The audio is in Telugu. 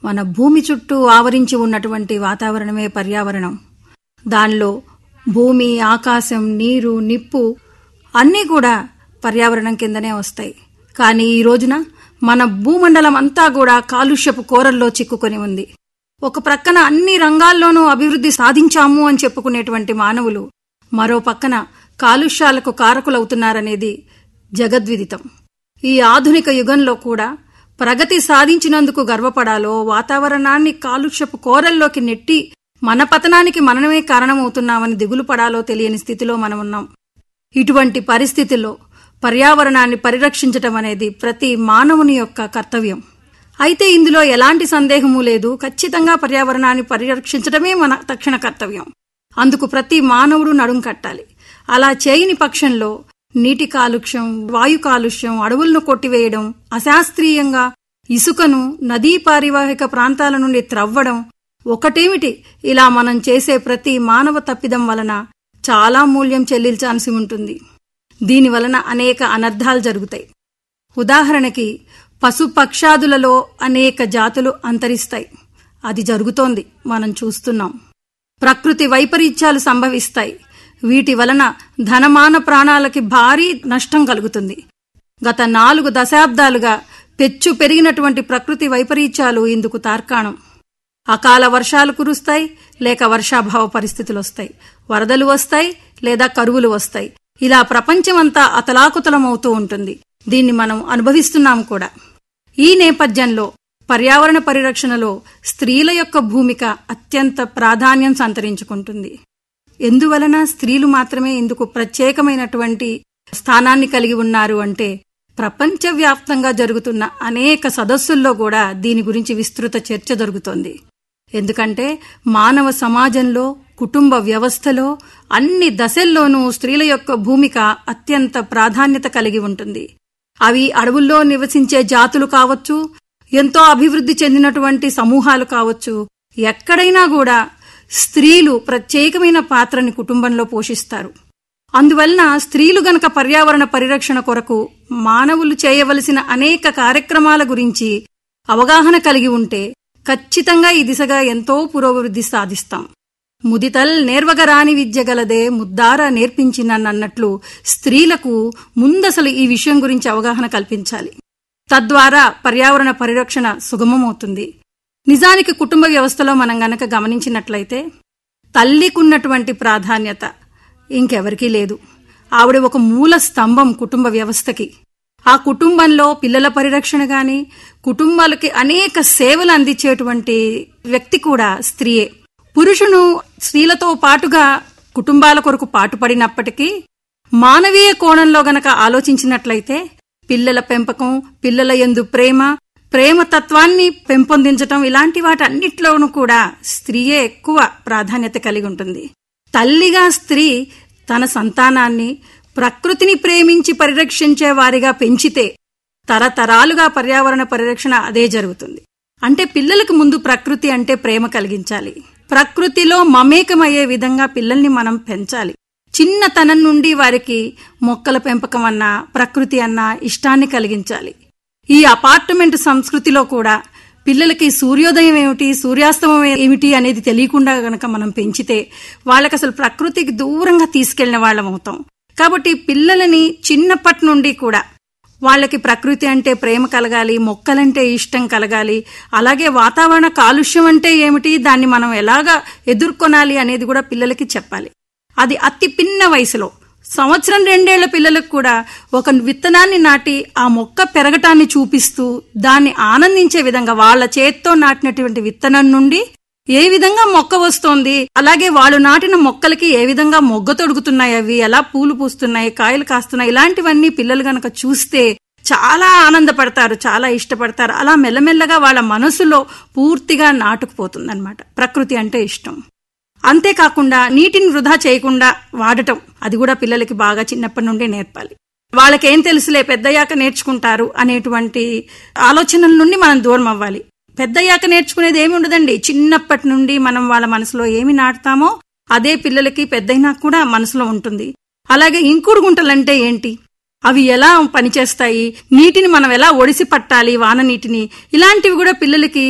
మన భూమి చుట్టూ ఆవరించి ఉన్నటువంటి వాతావరణమే పర్యావరణం దానిలో భూమి ఆకాశం నీరు నిప్పు అన్నీ కూడా పర్యావరణం కిందనే వస్తాయి కానీ ఈ రోజున మన భూమండలం అంతా కూడా కాలుష్యపు కోరల్లో చిక్కుకొని ఉంది ఒక ప్రక్కన అన్ని రంగాల్లోనూ అభివృద్ధి సాధించాము అని చెప్పుకునేటువంటి మానవులు మరో పక్కన కాలుష్యాలకు కారకులవుతున్నారనేది జగద్విదితం ఈ ఆధునిక యుగంలో కూడా ప్రగతి సాధించినందుకు గర్వపడాలో వాతావరణాన్ని కాలుష్యపు కోరల్లోకి నెట్టి మన పతనానికి మనమే కారణమవుతున్నామని దిగులు పడాలో తెలియని స్థితిలో మనమున్నాం ఇటువంటి పరిస్థితుల్లో పర్యావరణాన్ని పరిరక్షించటం అనేది ప్రతి మానవుని యొక్క కర్తవ్యం అయితే ఇందులో ఎలాంటి సందేహము లేదు ఖచ్చితంగా పర్యావరణాన్ని పరిరక్షించడమే మన తక్షణ కర్తవ్యం అందుకు ప్రతి మానవుడు నడుం కట్టాలి అలా చేయని పక్షంలో నీటి కాలుష్యం వాయు కాలుష్యం అడవులను కొట్టివేయడం అశాస్త్రీయంగా ఇసుకను నదీ పారివాహిక ప్రాంతాల నుండి త్రవ్వడం ఒకటేమిటి ఇలా మనం చేసే ప్రతి మానవ తప్పిదం వలన చాలా మూల్యం చెల్లించాల్సి ఉంటుంది దీని వలన అనేక అనర్థాలు జరుగుతాయి ఉదాహరణకి పశు పక్షాదులలో అనేక జాతులు అంతరిస్తాయి అది జరుగుతోంది మనం చూస్తున్నాం ప్రకృతి వైపరీత్యాలు సంభవిస్తాయి వీటి వలన ధనమాన ప్రాణాలకి భారీ నష్టం కలుగుతుంది గత నాలుగు దశాబ్దాలుగా పెచ్చు పెరిగినటువంటి ప్రకృతి వైపరీత్యాలు ఇందుకు తార్కాణం అకాల వర్షాలు కురుస్తాయి లేక వర్షాభావ పరిస్థితులు వస్తాయి వరదలు వస్తాయి లేదా కరువులు వస్తాయి ఇలా ప్రపంచమంతా అతలాకుతలమవుతూ ఉంటుంది దీన్ని మనం అనుభవిస్తున్నాం కూడా ఈ నేపథ్యంలో పర్యావరణ పరిరక్షణలో స్త్రీల యొక్క భూమిక అత్యంత ప్రాధాన్యం సంతరించుకుంటుంది ఎందువలన స్త్రీలు మాత్రమే ఇందుకు ప్రత్యేకమైనటువంటి స్థానాన్ని కలిగి ఉన్నారు అంటే ప్రపంచవ్యాప్తంగా జరుగుతున్న అనేక సదస్సుల్లో కూడా దీని గురించి విస్తృత చర్చ జరుగుతోంది ఎందుకంటే మానవ సమాజంలో కుటుంబ వ్యవస్థలో అన్ని దశల్లోనూ స్త్రీల యొక్క భూమిక అత్యంత ప్రాధాన్యత కలిగి ఉంటుంది అవి అడవుల్లో నివసించే జాతులు కావచ్చు ఎంతో అభివృద్ధి చెందినటువంటి సమూహాలు కావచ్చు ఎక్కడైనా కూడా స్త్రీలు ప్రత్యేకమైన పాత్రని కుటుంబంలో పోషిస్తారు అందువలన స్త్రీలు గనక పర్యావరణ పరిరక్షణ కొరకు మానవులు చేయవలసిన అనేక కార్యక్రమాల గురించి అవగాహన కలిగి ఉంటే ఖచ్చితంగా ఈ దిశగా ఎంతో పురోభివృద్ధి సాధిస్తాం ముదితల్ నేర్వగరాని విద్య గలదే ముద్దార నేర్పించినన్నట్లు స్త్రీలకు ముందసలు ఈ విషయం గురించి అవగాహన కల్పించాలి తద్వారా పర్యావరణ పరిరక్షణ సుగమమవుతుంది నిజానికి కుటుంబ వ్యవస్థలో మనం గనక గమనించినట్లయితే తల్లికున్నటువంటి ప్రాధాన్యత ఇంకెవరికీ లేదు ఆవిడ ఒక మూల స్తంభం కుటుంబ వ్యవస్థకి ఆ కుటుంబంలో పిల్లల పరిరక్షణ గాని కుటుంబాలకి అనేక సేవలు అందించేటువంటి వ్యక్తి కూడా స్త్రీయే పురుషును స్త్రీలతో పాటుగా కుటుంబాల కొరకు పాటుపడినప్పటికీ మానవీయ కోణంలో గనక ఆలోచించినట్లయితే పిల్లల పెంపకం పిల్లల ఎందు ప్రేమ ప్రేమ తత్వాన్ని పెంపొందించటం ఇలాంటి వాటన్నిటిలోనూ కూడా స్త్రీయే ఎక్కువ ప్రాధాన్యత కలిగి ఉంటుంది తల్లిగా స్త్రీ తన సంతానాన్ని ప్రకృతిని ప్రేమించి పరిరక్షించే వారిగా పెంచితే తరతరాలుగా పర్యావరణ పరిరక్షణ అదే జరుగుతుంది అంటే పిల్లలకు ముందు ప్రకృతి అంటే ప్రేమ కలిగించాలి ప్రకృతిలో మమేకమయ్యే విధంగా పిల్లల్ని మనం పెంచాలి చిన్నతనం నుండి వారికి మొక్కల పెంపకం అన్నా ప్రకృతి అన్నా ఇష్టాన్ని కలిగించాలి ఈ అపార్ట్మెంట్ సంస్కృతిలో కూడా పిల్లలకి సూర్యోదయం ఏమిటి సూర్యాస్తమం ఏమిటి అనేది తెలియకుండా గనక మనం పెంచితే వాళ్ళకి అసలు ప్రకృతికి దూరంగా తీసుకెళ్లిన వాళ్ళం అవుతాం కాబట్టి పిల్లలని చిన్నప్పటి నుండి కూడా వాళ్ళకి ప్రకృతి అంటే ప్రేమ కలగాలి మొక్కలంటే ఇష్టం కలగాలి అలాగే వాతావరణ కాలుష్యం అంటే ఏమిటి దాన్ని మనం ఎలాగా ఎదుర్కొనాలి అనేది కూడా పిల్లలకి చెప్పాలి అది అతి పిన్న వయసులో సంవత్సరం రెండేళ్ల పిల్లలకు కూడా ఒక విత్తనాన్ని నాటి ఆ మొక్క పెరగటాన్ని చూపిస్తూ దాన్ని ఆనందించే విధంగా వాళ్ళ చేత్తో నాటినటువంటి విత్తనం నుండి ఏ విధంగా మొక్క వస్తోంది అలాగే వాళ్ళు నాటిన మొక్కలకి ఏ విధంగా మొగ్గ తొడుగుతున్నాయి అవి ఎలా పూలు పూస్తున్నాయి కాయలు కాస్తున్నాయి ఇలాంటివన్నీ పిల్లలు గనక చూస్తే చాలా ఆనందపడతారు చాలా ఇష్టపడతారు అలా మెల్లమెల్లగా వాళ్ళ మనసులో పూర్తిగా నాటుకుపోతుందన్నమాట ప్రకృతి అంటే ఇష్టం అంతేకాకుండా నీటిని వృధా చేయకుండా వాడటం అది కూడా పిల్లలకి బాగా చిన్నప్పటి నుండి నేర్పాలి వాళ్ళకేం తెలుసులే పెద్దయ్యాక నేర్చుకుంటారు అనేటువంటి ఆలోచనల నుండి మనం దూరం అవ్వాలి పెద్దయ్యాక నేర్చుకునేది ఏమి ఉండదండి చిన్నప్పటి నుండి మనం వాళ్ళ మనసులో ఏమి నాటుతామో అదే పిల్లలకి పెద్దయినా కూడా మనసులో ఉంటుంది అలాగే ఇంకుడు గుంటలంటే ఏంటి అవి ఎలా పనిచేస్తాయి నీటిని మనం ఎలా ఒడిసి పట్టాలి వాన నీటిని ఇలాంటివి కూడా పిల్లలకి